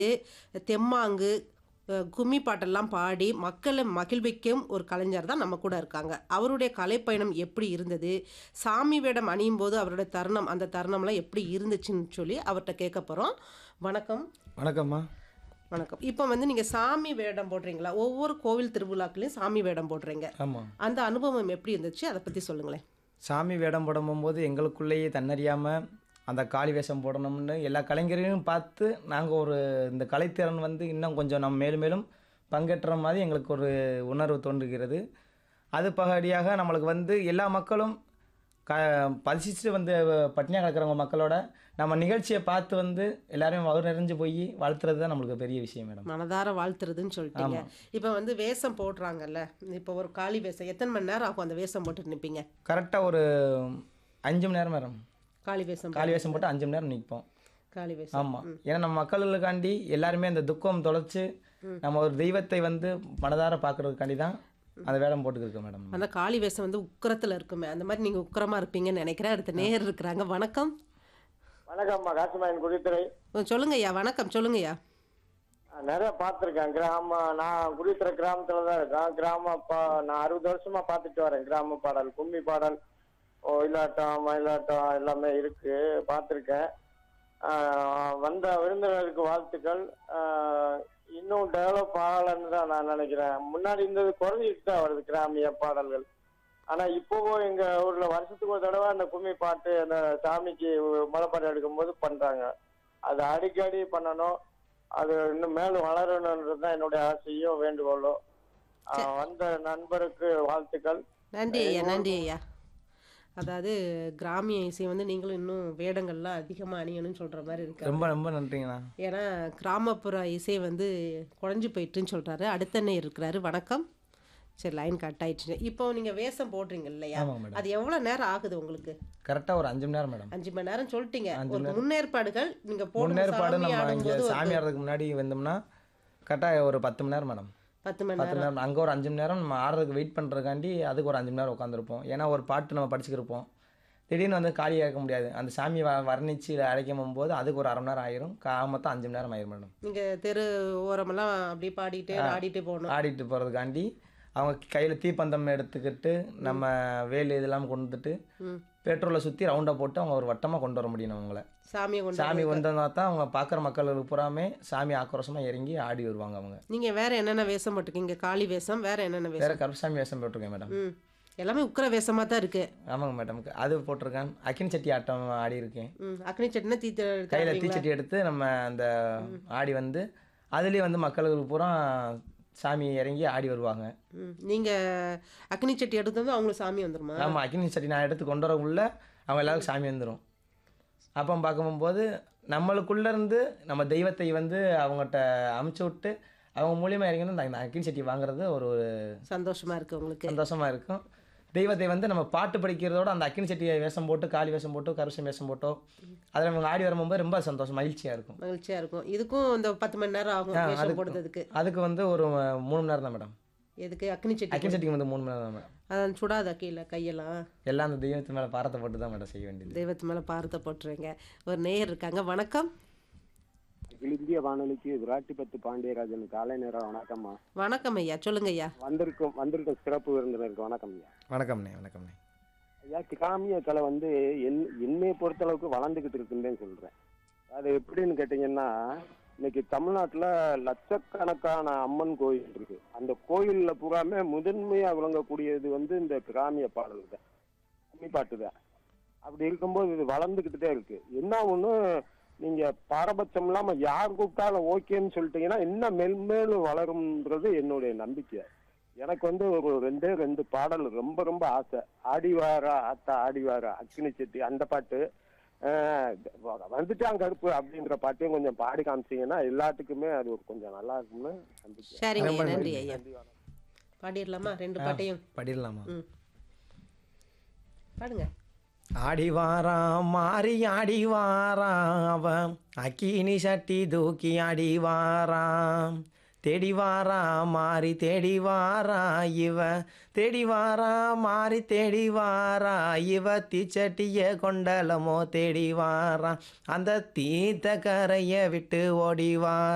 தெம்மாங்கு அ, கும்மி பாட்டெல்லாம் பாடி மக்களை மகிழ்விக்கும் ஒரு கலைஞர் தான் நம்ம கூட இருக்காங்க அவருடைய கலைப்பயணம் எப்படி இருந்தது சாமி வேடம் அணியும் போது அவருடைய தருணம் அந்த தருணம்லாம் எப்படி இருந்துச்சுன்னு சொல்லி அவர்கிட்ட கேட்க போகிறோம் வணக்கம் வணக்கம்மா வணக்கம் இப்போ வந்து நீங்கள் சாமி வேடம் போடுறீங்களா ஒவ்வொரு கோவில் திருவிழாக்களையும் சாமி வேடம் போடுறீங்க ஆமாம் அந்த அனுபவம் எப்படி இருந்துச்சு அதை பற்றி சொல்லுங்களேன் சாமி வேடம் போடும்போது எங்களுக்குள்ளேயே தன்னறியாமல் அந்த காளி வேஷம் போடணும்னு எல்லா கலைஞரையும் பார்த்து நாங்கள் ஒரு இந்த கலைத்திறன் வந்து இன்னும் கொஞ்சம் நம்ம மேலும் மேலும் பங்கேற்ற மாதிரி எங்களுக்கு ஒரு உணர்வு தோன்றுகிறது அது பகடியாக நம்மளுக்கு வந்து எல்லா மக்களும் க பசிச்சுட்டு வந்து பட்டினியாக கிடக்கிறவங்க மக்களோட நம்ம நிகழ்ச்சியை பார்த்து வந்து எல்லாரையும் வயிறு நிறைஞ்சு போய் வாழ்த்துறது தான் நம்மளுக்கு பெரிய விஷயம் மேடம் மனதார வாழ்த்துறதுன்னு சொல்லிட்டீங்க இப்போ வந்து வேஷம் போடுறாங்கல்ல இப்போ ஒரு காளி வேஷம் எத்தனை மணி நேரம் ஆகும் அந்த வேஷம் போட்டு நிற்பீங்க கரெக்டாக ஒரு அஞ்சு மணி நேரம் மேடம் காளி வேஷம் காளி வேஷம் போட்டு அஞ்சு மணி நேரம் நிற்போம் காளி வேஷம் ஆமாம் ஏன்னா நம்ம மக்களுக்காண்டி எல்லாருமே அந்த துக்கம் தொலைச்சு நம்ம ஒரு தெய்வத்தை வந்து மனதார பார்க்கறதுக்காண்டி தான் அந்த வேடம் போட்டுக்கிருக்கோம் மேடம் அந்த காளி வேஷம் வந்து உக்கிரத்தில் இருக்குமே அந்த மாதிரி நீங்கள் உக்கிரமா இருப்பீங்கன்னு நினைக்கிறேன் அடுத்த நேர் இருக்கிறாங்க வணக்கம் வணக்கம்மா காசிமாயன் குடித்துறை ஓ, சொல்லுங்கய்யா வணக்கம் சொல்லுங்கய்யா நிறைய பார்த்துருக்கேன் கிராம நான் குடித்துறை கிராமத்துல தான் இருக்கேன் கிராம பா நான் அறுபது வருஷமா பார்த்துட்டு வரேன் கிராம பாடல் கும்மி பாடல் ஒயிலாட்டம் மயிலாட்டம் எல்லாமே இருக்கு பார்த்துருக்கேன் வந்த விருந்தினருக்கு வாழ்த்துக்கள் ஆஹ் இன்னும் டெவலப் ஆகலைன்னு தான் நான் நினைக்கிறேன் முன்னாடி இருந்தது குறைஞ்சிட்டு தான் வருது கிராமிய பாடல்கள் ஆனா இப்போவும் எங்க ஊர்ல வருஷத்துக்கு ஒரு தடவை அந்த கும்மி பாட்டு அந்த சாமிக்கு முளைப்பாட்டு எடுக்கும்போது பண்றாங்க அது அடிக்கடி பண்ணணும் அது இன்னும் மேலும் வளரணுன்றது தான் என்னுடைய ஆசையும் வேண்டுகோளும் ஆஹ் வந்த நண்பருக்கு வாழ்த்துக்கள் நன்றி ஐயா நன்றி ஐயா அதாவது கிராமிய இசை வந்து நீங்களும் இன்னும் வேடங்கள்லாம் அதிகமாக அணியணும்னு சொல்கிற மாதிரி இருக்கு ரொம்ப ரொம்ப நன்றிங்கண்ணா ஏன்னா கிராமப்புற இசை வந்து குறைஞ்சு போயிட்டுன்னு சொல்கிறாரு அடுத்த நேர் இருக்கிறாரு வணக்கம் சரி லைன் கட் ஆயிடுச்சு இப்போ நீங்கள் வேஷம் போடுறீங்க இல்லையா ஆமாங்க மேடம் அது எவ்வளோ நேரம் ஆகுது உங்களுக்கு கரெக்டாக ஒரு அஞ்சு மணி நேரம் மேடம் அஞ்சு மணி நேரம் சொல்லிட்டீங்க ஒரு முன்னேற்பாடுகள் நீங்கள் போடுற முன்னேற்பாடு சாமி நம்ம இங்கே ஆடும்போது ஒரு சாமி ஆடுறதுக்கு முன்னாடி வந்தோம்னா கரெக்டாக ஒரு பத்து மணி நேரம் மேடம் பத்து மணி பத்து மணி நேரம் அங்கே ஒரு அஞ்சு மணி நேரம் நம்ம ஆடுறதுக்கு வெயிட் பண்ணுறதுக்காண்டி அதுக்கு ஒரு அஞ்சு மணி நேரம் உட்காந்துருப்போம் ஏன்னா ஒரு பாட்டு நம்ம படிச்சுக்கிருப்போம் திடீர்னு வந்து காலியாக இருக்க முடியாது அந்த சாமி வ வர்ணிச்சு அழைக்கும் போது அதுக்கு ஒரு அரை மணி நேரம் ஆயிரும் கா மொத்தம் அஞ்சு மணி நேரம் ஆயிரும் மேடம் நீங்கள் தெரு ஓரமெல்லாம் அப்படியே பாடிட்டு ஆடிட்டு போகணும் ஆடிட்டு போகிறதுக்காண்டி அவங்க கையில் தீப்பந்தம் எடுத்துக்கிட்டு நம்ம வேலு இதெல்லாம் கொண்டுட்டு ம். பெட்ரோலை சுற்றி ரவுண்டாக போட்டு அவங்க ஒரு வட்டமாக கொண்டு வர முடியும் அவங்கள சாமியை கொண்டு சாமி வந்தா தான் அவங்க பார்க்குற மக்களுக்கு பூராமே சாமி ஆக்ரோஷமாக இறங்கி ஆடி வருவாங்க அவங்க நீங்கள் வேற என்னென்ன வேஷம் போட்டிருக்கீங்க காளி வேஷம் வேற என்னென்ன வேஷம் வேற கருப்பசாமி வேஷம் போட்டிருக்கேன் மேடம் ம் எல்லாமே உக்கிர வேஷமாக தான் இருக்கு ஆமாங்க மேடம் அது போட்டிருக்கேன் அக்கினி சட்டி ஆட்டம் ஆடி இருக்கேன் ம் அக்னி சட்டினா தீத்த கையில் தீச்சட்டி எடுத்து நம்ம அந்த ஆடி வந்து அதுலேயே வந்து மக்களுக்கு பூரா சாமி இறங்கி ஆடி வருவாங்க ம் நீங்கள் அக்னி சட்டி எடுத்து வந்து அவங்களுக்கு சாமி வந்துருமா ஆமாம் அக்கினி சட்டி நான் எடுத்து கொண்டு வரக்குள்ள அவங்க எல்லாருக்கும் சாமி வந்துடும் அப்போ பார்க்கும்போது நம்மளுக்குள்ள இருந்து நம்ம தெய்வத்தை வந்து அவங்ககிட்ட அமுச்சு விட்டு அவங்க மூலியமாக இறங்கி வந்து அந்த அக்கினி சட்டி வாங்குறது ஒரு ஒரு சந்தோஷமா இருக்கு உங்களுக்கு சந்தோஷமா இருக்கும் தெய்வத்தை வந்து நம்ம பாட்டு படிக்கிறதோட அந்த அக்கினி சட்டியை வேஷம் போட்டு காளி வேஷம் போட்டு கருசம் வேஷம் போட்டோ அதில் இவங்க ஆடி வரும்போது ரொம்ப சந்தோஷம் மகிழ்ச்சியாக இருக்கும் மகிழ்ச்சியா இருக்கும் இதுக்கும் இந்த பத்து மணி நேரம் ஆகும் ஆ, வேஷம் அதுக்கு- போடுறதுக்கு அதுக்கு வந்து ஒரு மூணு மணி நேரம் தான் மேடம் எதுக்கு அக்னி சட்டி அக்கினி சட்டிக்கு வந்து மூணு மணி நேரம் தான் மேடம் அதான் சுடாத கீழே கையெல்லாம் எல்லாம் அந்த தெய்வத்து மேலே பாரத்தை போட்டு தான் மேடம் செய்ய வேண்டியது தெய்வத்து மேலே பாரத்தை போட்டுருங்க ஒரு நேயர் இருக்காங்க வணக்கம் அகில இந்திய வானொலிக்கு விராட்டிபத்து பாண்டியராஜன் காலை நேரம் வணக்கம்மா வணக்கம் ஐயா சொல்லுங்க ஐயா வந்திருக்கும் வந்திருக்கும் சிறப்பு விருந்தினருக்கு வணக்கம் ஐயா வணக்கம்ண்ணே வணக்கம்ண்ணே ஐயா கிராமிய கலை வந்து என் என்னையை பொறுத்தளவுக்கு வளர்ந்துக்கிட்டு இருக்குன்னு சொல்றேன் அது எப்படின்னு கேட்டிங்கன்னா இன்னைக்கு தமிழ்நாட்டுல லட்சக்கணக்கான அம்மன் கோயில் இருக்கு அந்த கோயில்ல பூராமே முதன்மையா விளங்கக்கூடியது வந்து இந்த கிராமிய பாடல் தான் கும்மி பாட்டு தான் அப்படி இருக்கும்போது இது வளர்ந்துக்கிட்டு தான் இருக்கு என்ன ஒண்ணு நீங்க பாரபட்சம் இல்லாம யார் கூப்பிட்டாலும் ஓகேன்னு சொல்லிட்டீங்கன்னா இன்னும் மென்மேலும் வளரும்ன்றது என்னுடைய நம்பிக்கை எனக்கு வந்து ஒரு ரெண்டே ரெண்டு பாடல் ரொம்ப ரொம்ப ஆசை ஆடிவாரா அத்தா ஆடிவாரா அக்கினி செட்டி அந்த பாட்டு ஆஹ் வந்துட்டான் கருப்பு அப்படின்ற பாட்டையும் கொஞ்சம் பாடி காமிச்சீங்கன்னா எல்லாத்துக்குமே அது ஒரு கொஞ்சம் நல்லா இருக்கும்னு நம்பிக்கை சரிங்க ஐயா நன்றி ஐயா பாடிடலாமா ரெண்டு பாட்டையும் படிடலாமா ம் பாடுங்க ஆடி வாரான் மாறி ஆடி வாரான் அவன் அக்கினி சட்டி தூக்கி ஆடி வாரான் தேடி வாரான் மாறி தேடி வாரான் இவ தேடி வாரான் மாறி தேடி வாரான் இவ தீச்சட்டிய கொண்டலமோ தேடி வாரான் அந்த தீத்த கரையை விட்டு ஓடி வாரான்